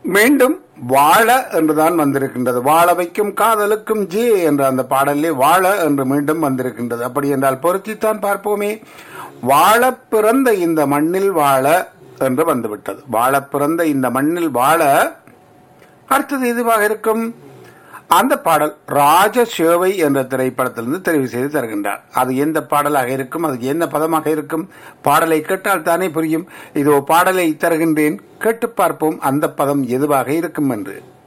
மீண்டும் வாழ என்றுதான் வந்திருக்கின்றது வாழ வைக்கும் காதலுக்கும் ஜே என்ற அந்த பாடலிலே வாழ என்று மீண்டும் வந்திருக்கின்றது அப்படி என்றால் பொருத்தித்தான் பார்ப்போமே வாழ பிறந்த இந்த மண்ணில் வாழ என்று வந்துவிட்டது வாழ பிறந்த இந்த மண்ணில் வாழ அடுத்தது எதுவாக இருக்கும் அந்த பாடல் ராஜ சேவை என்ற திரைப்படத்திலிருந்து தெரிவு செய்து தருகின்றார் அது எந்த பாடலாக இருக்கும் அது என்ன பதமாக இருக்கும் பாடலை கேட்டால் தானே புரியும் இதோ பாடலை தருகின்றேன் கேட்டு பார்ப்போம் அந்த பதம் எதுவாக இருக்கும் என்று